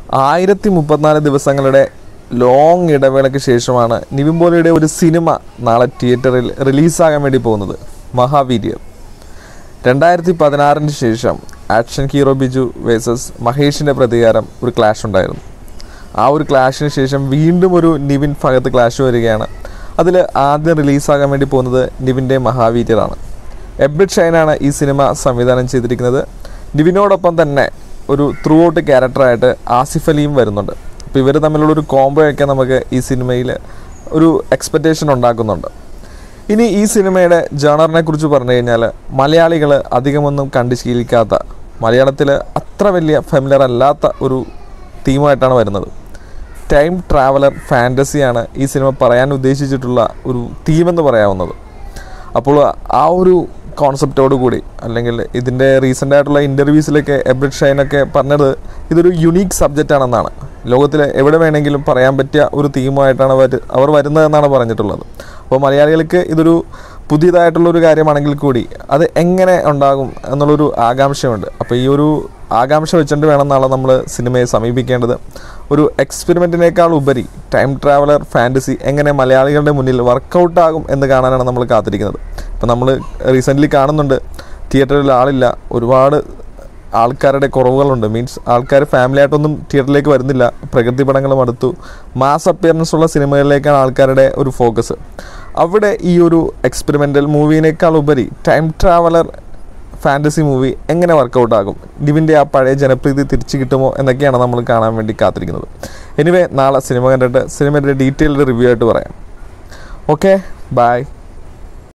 ആയിരത്തി മുപ്പത്തിനാല് ദിവസങ്ങളുടെ ലോങ് ഇടവേളയ്ക്ക് ശേഷമാണ് നിവിൻ പോളിയുടെ ഒരു സിനിമ നാളെ തിയേറ്ററിൽ റിലീസാകാൻ വേണ്ടി പോകുന്നത് മഹാവീര്യർ രണ്ടായിരത്തി പതിനാറിന് ശേഷം ആക്ഷൻ ഹീറോ ബിജു വേഴ്സസ് മഹേഷിൻ്റെ പ്രതികാരം ഒരു ക്ലാഷ് ഉണ്ടായിരുന്നു ആ ഒരു ക്ലാഷിന് ശേഷം വീണ്ടും ഒരു നിവിൻ ഭഗത്ത് ക്ലാഷ് വരികയാണ് അതിൽ ആദ്യം റിലീസാകാൻ വേണ്ടി പോകുന്നത് നിവിൻ്റെ മഹാവീര്യറാണ് എബ്രിഡ് ഷൈനാണ് ഈ സിനിമ സംവിധാനം ചെയ്തിരിക്കുന്നത് നിവിനോടൊപ്പം തന്നെ ഒരു ത്രൂ ഔട്ട് ക്യാരക്ടറായിട്ട് ആസിഫ് അലിയും വരുന്നുണ്ട് അപ്പോൾ ഇവർ തമ്മിലുള്ളൊരു കോംബോയൊക്കെ നമുക്ക് ഈ സിനിമയിൽ ഒരു എക്സ്പെക്റ്റേഷൻ ഉണ്ടാക്കുന്നുണ്ട് ഇനി ഈ സിനിമയുടെ ജേണറിനെ കുറിച്ച് പറഞ്ഞു കഴിഞ്ഞാൽ മലയാളികൾ അധികമൊന്നും കണ്ട് ശീലിക്കാത്ത മലയാളത്തിൽ അത്ര വലിയ ഫെമിലർ അല്ലാത്ത ഒരു തീമായിട്ടാണ് വരുന്നത് ടൈം ട്രാവലർ ഫാൻറ്റസിയാണ് ഈ സിനിമ പറയാൻ ഉദ്ദേശിച്ചിട്ടുള്ള ഒരു തീമെന്ന് പറയാവുന്നത് അപ്പോൾ ആ ഒരു കോൺസെപ്റ്റോട് കൂടി അല്ലെങ്കിൽ ഇതിൻ്റെ റീസെൻ്റ് ആയിട്ടുള്ള ഇൻ്റർവ്യൂസിലൊക്കെ എബ്രിഡ് ഷൈനൊക്കെ പറഞ്ഞത് ഇതൊരു യുണീക്ക് സബ്ജക്റ്റ് ആണെന്നാണ് ലോകത്തിൽ എവിടെ വേണമെങ്കിലും പറയാൻ പറ്റിയ ഒരു തീമായിട്ടാണ് അവർ അവർ വരുന്നതെന്നാണ് പറഞ്ഞിട്ടുള്ളത് അപ്പോൾ മലയാളികൾക്ക് ഇതൊരു പുതിയതായിട്ടുള്ള ഒരു കാര്യമാണെങ്കിൽ കൂടി അത് എങ്ങനെ ഉണ്ടാകും എന്നുള്ളൊരു ആകാംക്ഷയുണ്ട് അപ്പോൾ ഈ ഒരു ആകാംക്ഷ വെച്ചുകൊണ്ട് വേണം നാളെ നമ്മൾ സിനിമയെ സമീപിക്കേണ്ടത് ഒരു എക്സ്പെരിമെൻറ്റിനേക്കാൾ ഉപരി ടൈം ട്രാവലർ ഫാൻറ്റസി എങ്ങനെ മലയാളികളുടെ മുന്നിൽ വർക്കൗട്ട് ആകും എന്ന് കാണാനാണ് നമ്മൾ കാത്തിരിക്കുന്നത് ഇപ്പോൾ നമ്മൾ റീസെൻ്റ്ലി കാണുന്നുണ്ട് തിയേറ്ററിൽ ആളില്ല ഒരുപാട് ആൾക്കാരുടെ കുറവുകളുണ്ട് മീൻസ് ആൾക്കാർ ഫാമിലി ആയിട്ടൊന്നും തിയേറ്ററിലേക്ക് വരുന്നില്ല പ്രകൃതി പടങ്ങളും അടുത്തു മാസ് അപ്പിയറൻസ് ഉള്ള സിനിമകളിലേക്കാണ് ആൾക്കാരുടെ ഒരു ഫോക്കസ് അവിടെ ഈ ഒരു എക്സ്പെരിമെൻ്റൽ മൂവിനേക്കാൾ ഉപരി ടൈം ട്രാവലർ ഫാൻറ്റസി മൂവി എങ്ങനെ വർക്കൗട്ട് ആകും ഡിവിൻ്റെ ആ പഴയ ജനപ്രീതി തിരിച്ചു കിട്ടുമോ എന്നൊക്കെയാണ് നമ്മൾ കാണാൻ വേണ്ടി കാത്തിരിക്കുന്നത് എനിവേ നാളെ സിനിമ കണ്ടിട്ട് സിനിമയുടെ ഡീറ്റെയിൽഡ് റിവ്യൂ ആയിട്ട് പറയാം ഓക്കെ ബൈ